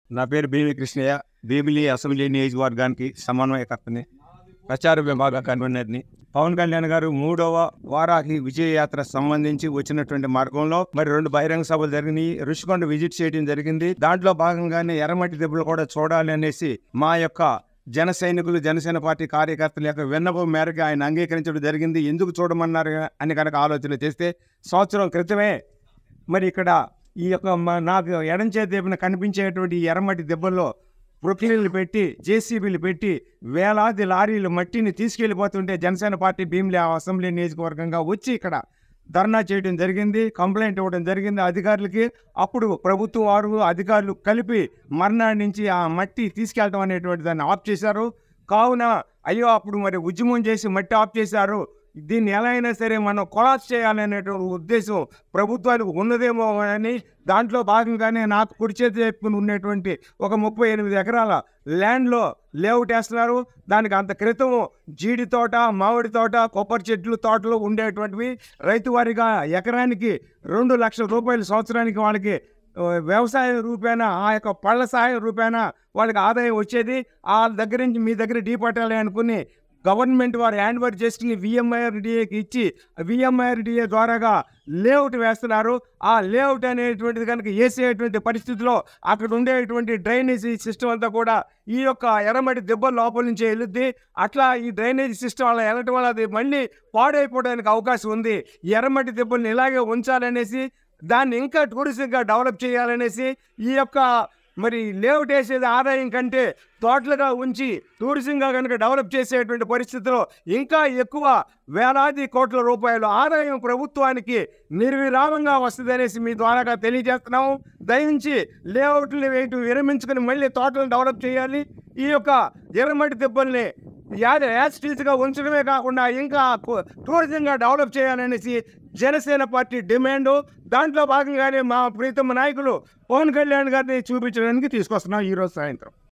నా పేరు BV Krishnaiah బీబిలి assembly నియోజకవర్గానికి సమన్వయకర్తని ప్రచార విభాగ కన్వీనర్ని పవన్ కళ్యాణ్ గారు మూడవ వారాహి విజయ యాత్ర సంబంధించి వచ్చినటువంటి మార్గంలో మరి రెండు బహిరంగ సభలు జరిగినాయి రుషికొండ విజిట్ చేయడం జరిగింది దాంట్లో భాగంగానే ఎర్రమట్టి దెబ్బలు కూడా చూడాలి అనేసి మా యొక్క జన సైనికులు జనసేన పార్టీ కార్యకర్తల యొక్క విన్నపం మేరకు ఆయన అంగీకరించడం జరిగింది ఎందుకు చూడమన్నారు అని కనుక ఆలోచన చేస్తే సంవత్సరం క్రితమే మరి ఇక్కడ ఈ యొక్క మ- నాకు ఎడం చేతి వైపున కనిపించేటువంటి ఈ ఎర్రమట్టి దెబ్బల్లో ప్రొక్లీన్లు పెట్టి జేసీబీలు పెట్టి వేలాది లారీలు మట్టిని తీసుకెళ్లిపోతుంటే జనసేన పార్టీ భీమిలి అసెంబ్లీ నియోజకవర్గంగా వచ్చి ఇక్కడ ధర్నా చేయడం జరిగింది కంప్లైంట్ ఇవ్వడం జరిగింది అధికారులకి అప్పుడు ప్రభుత్వం వారు అధికారులు కలిపి మర్నాడు నుంచి ఆ మట్టి తీసుకెళ్ళడం అనేటువంటి దాన్ని ఆఫ్ చేశారు కావున అయ్యో అప్పుడు మరి ఉద్యమం చేసి మట్టి ఆఫ్ చేశారు దీన్ని ఎలా అయినా సరే మనం కొలాప్స్ చేయాలనేటువంటి ఉద్దేశం ప్రభుత్వానికి ఉన్నదేమో అని దాంట్లో భాగంగానే నాకు కుడి చేతి వైపున ఉన్నటువంటి ఒక ముప్పై ఎనిమిది ఎకరాల ల్యాండ్లో లేఅవుట్ వేస్తున్నారు దానికి అంత క్రితం జీడి తోట మామిడి తోట కొబ్బరి చెట్లు తోటలు ఉండేటువంటివి రైతు వారిగా ఎకరానికి రెండు లక్షల రూపాయలు సంవత్సరానికి వాళ్ళకి ఆ, వ్యవసాయ రూపేణా ఆ యొక్క పళ్ళ సహాయం రూపేణా వాళ్ళకి ఆదాయం వచ్చేది ఆ దగ్గర నుంచి మీ దగ్గర డీ పట్టాలి అనుకుని గవర్నమెంట్ వారు హ్యాండ్ ఓవర్ చేసుకుని విఎంఐఆర్డిఏకి ఇచ్చి విఎంఐఆర్డిఏ ద్వారాగా లేఅవుట్ వేస్తున్నారు ఆ లేఅవుట్ అనేటువంటిది కనుక వేసేటువంటి పరిస్థితిలో అక్కడ ఉండేటువంటి డ్రైనేజీ సిస్టమ్ అంతా కూడా ఈ యొక్క ఎర్రమట్టి దెబ్బల లోపల నుంచి వెళ్ళుద్ది అట్లా ఈ డ్రైనేజీ సిస్టమ్ అలా వెళ్ళటం వల్ల అది మళ్ళీ పాడైపోవడానికి అవకాశం ఉంది ఈ ఎర్రమట్టి దెబ్బల్ని ఇలాగే ఉంచాలనేసి దాన్ని ఇంకా టూరిజంగా డెవలప్ చేయాలనేసి ఈ యొక్క మరి లేఅవుట్ వేసేది ఆదాయం కంటే తోటలుగా ఉంచి టూరిజంగా కనుక డెవలప్ చేసేటువంటి పరిస్థితిలో ఇంకా ఎక్కువ వేలాది కోట్ల రూపాయలు ఆదాయం ప్రభుత్వానికి నిర్విరామంగా వస్తుంది అనేసి మీ ద్వారాగా తెలియజేస్తున్నాము దయించి లేఅవుట్లు వేయటం విరమించుకొని మళ్ళీ తోటలను డెవలప్ చేయాలి ఈ యొక్క ఎర్రమట్టి దెబ్బల్ని యాద యాస్టీస్గా ఉంచడమే కాకుండా ఇంకా కు- టూరిజంగా డెవలప్ చేయాలనేసి జనసేన పార్టీ డిమాండ్ దాంట్లో భాగంగానే మా ప్రీతమ నాయకులు పవన్ కళ్యాణ్ గారిని చూపించడానికి తీసుకొస్తున్నాం ఈరోజు సాయంత్రం